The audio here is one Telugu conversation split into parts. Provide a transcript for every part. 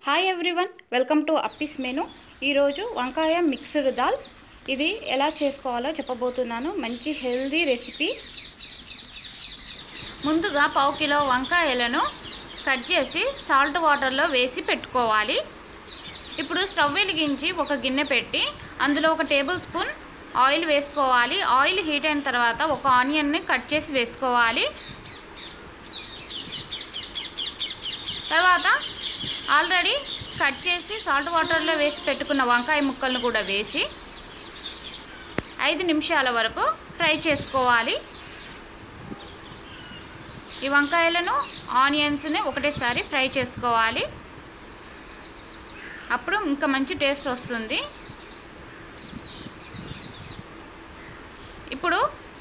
hi everyone welcome to Appi's menu ఈరోజు వంకాయ మిక్స్డ్ దాల్ ఇది ఎలా చేసుకోవాలో చెప్పబోతున్నాను మంచి హెల్దీ రెసిపీ ముందుగా పావు కిలో వంకాయలను కట్ చేసి సాల్ట్ వాటర్లో వేసి పెట్టుకోవాలి ఇప్పుడు స్టవ్ వెలిగించి ఒక గిన్నె పెట్టి అందులో ఒక టేబుల్ స్పూన్ ఆయిల్ వేసుకోవాలి ఆయిల్ హీట్ అయిన తర్వాత ఒక ఆనియన్ని కట్ చేసి వేసుకోవాలి తర్వాత ఆల్రెడీ కట్ చేసి సాల్ట్ వాటర్లో వేసి పెట్టుకున్న వంకాయ ముక్కలను కూడా వేసి ఐదు నిమిషాల వరకు ఫ్రై చేసుకోవాలి ఈ వంకాయలను ఆనియన్స్ని ఒకటేసారి ఫ్రై చేసుకోవాలి అప్పుడు ఇంకా మంచి టేస్ట్ వస్తుంది ఇప్పుడు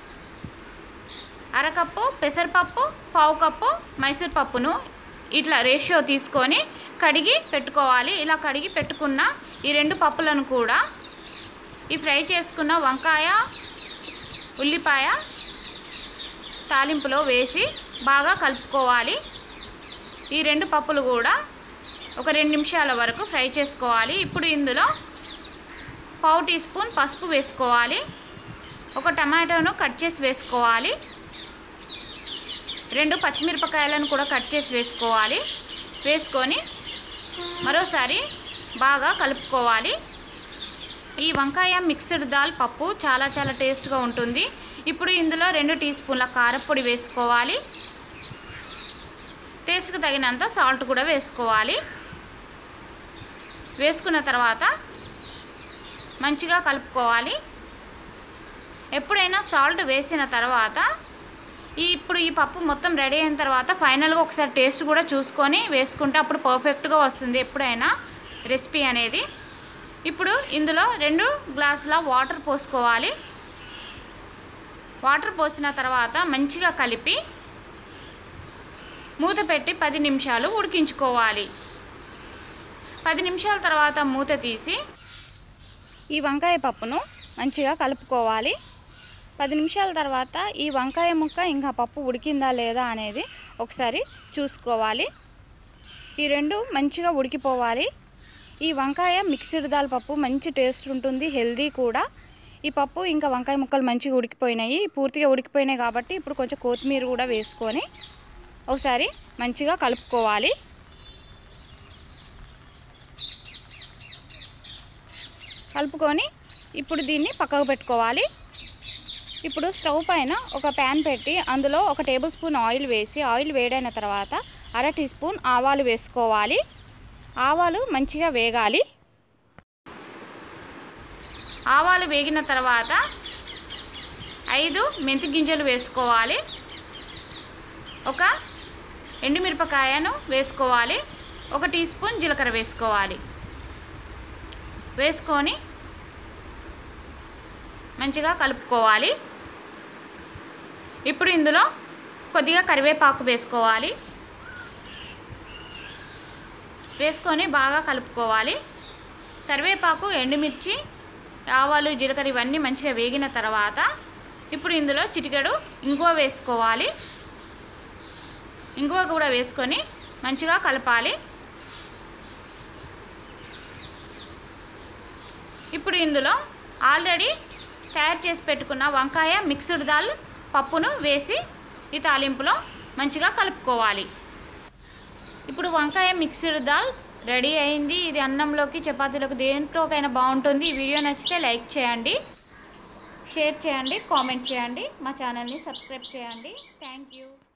అరకప్పు పెసరపప్పు పావు కప్పు మైసూర్ పప్పును ఇట్లా రేషియో తీసుకొని కడిగి పెట్టుకోవాలి ఇలా కడిగి పెట్టుకున్న ఈ రెండు పప్పులను కూడా ఈ ఫ్రై చేసుకున్న వంకాయ ఉల్లిపాయ తాలింపులో వేసి బాగా కలుపుకోవాలి ఈ రెండు పప్పులు కూడా ఒక రెండు నిమిషాల వరకు ఫ్రై చేసుకోవాలి ఇప్పుడు ఇందులో పావు టీ స్పూన్ పసుపు వేసుకోవాలి ఒక టమాటోను కట్ చేసి వేసుకోవాలి రెండు పచ్చిమిరపకాయలను కూడా కట్ చేసి వేసుకోవాలి వేసుకొని మరోసారి బాగా కలుపుకోవాలి ఈ వంకాయ మిక్స్డ్ దాల్ పప్పు చాలా చాలా టేస్ట్గా ఉంటుంది ఇప్పుడు ఇందులో రెండు టీ స్పూన్ల కారపొడి వేసుకోవాలి టేస్ట్కి తగినంత సాల్ట్ కూడా వేసుకోవాలి వేసుకున్న తర్వాత మంచిగా కలుపుకోవాలి ఎప్పుడైనా సాల్ట్ వేసిన తర్వాత ఈ ఇప్పుడు ఈ పప్పు మొత్తం రెడీ అయిన తర్వాత ఫైనల్గా ఒకసారి టేస్ట్ కూడా చూసుకొని వేసుకుంటే అప్పుడు పర్ఫెక్ట్గా వస్తుంది ఎప్పుడైనా రెసిపీ అనేది ఇప్పుడు ఇందులో రెండు గ్లాసుల వాటర్ పోసుకోవాలి వాటర్ పోసిన తర్వాత మంచిగా కలిపి మూత పెట్టి పది నిమిషాలు ఉడికించుకోవాలి పది నిమిషాల తర్వాత మూత తీసి ఈ వంకాయ పప్పును మంచిగా కలుపుకోవాలి పది నిమిషాల తర్వాత ఈ వంకాయ ముక్క ఇంకా పప్పు ఉడికిందా లేదా అనేది ఒకసారి చూసుకోవాలి ఈ రెండు మంచిగా ఉడికిపోవాలి ఈ వంకాయ మిక్స్డ్ దాల్ పప్పు మంచి టేస్ట్ ఉంటుంది హెల్దీ కూడా ఈ పప్పు ఇంకా వంకాయ ముక్కలు మంచిగా ఉడికిపోయినాయి పూర్తిగా ఉడికిపోయినాయి కాబట్టి ఇప్పుడు కొంచెం కొత్తిమీర కూడా వేసుకొని ఒకసారి మంచిగా కలుపుకోవాలి కలుపుకొని ఇప్పుడు దీన్ని పక్కకు పెట్టుకోవాలి ఇప్పుడు స్టవ్ పైన ఒక ప్యాన్ పెట్టి అందులో ఒక టేబుల్ స్పూన్ ఆయిల్ వేసి ఆయిల్ వేడైన తర్వాత అర టీ స్పూన్ ఆవాలు వేసుకోవాలి ఆవాలు మంచిగా వేగాలి ఆవాలు వేగిన తర్వాత ఐదు మెంతి గింజలు వేసుకోవాలి ఒక ఎండుమిరపకాయను వేసుకోవాలి ఒక టీ స్పూన్ జీలకర్ర వేసుకోవాలి వేసుకొని మంచిగా కలుపుకోవాలి ఇప్పుడు ఇందులో కొద్దిగా కరివేపాకు వేసుకోవాలి వేసుకొని బాగా కలుపుకోవాలి కరివేపాకు ఎండుమిర్చి ఆవాలు జీలకర్ర ఇవన్నీ మంచిగా వేగిన తర్వాత ఇప్పుడు ఇందులో చిటికెడు ఇంగువ వేసుకోవాలి ఇంగువ కూడా వేసుకొని మంచిగా కలపాలి ఇప్పుడు ఇందులో ఆల్రెడీ తయారు చేసి పెట్టుకున్న వంకాయ మిక్స్డ్ దాల్ పప్పును వేసి ఈ తాలింపులో మంచిగా కలుపుకోవాలి ఇప్పుడు వంకాయ మిక్స్డ్ దాల్ రెడీ అయింది ఇది అన్నంలోకి చపాతీలోకి దేంట్లోకైనా బాగుంటుంది ఈ వీడియో నచ్చితే లైక్ చేయండి షేర్ చేయండి కామెంట్ చేయండి మా ఛానల్ని సబ్స్క్రైబ్ చేయండి థ్యాంక్ యూ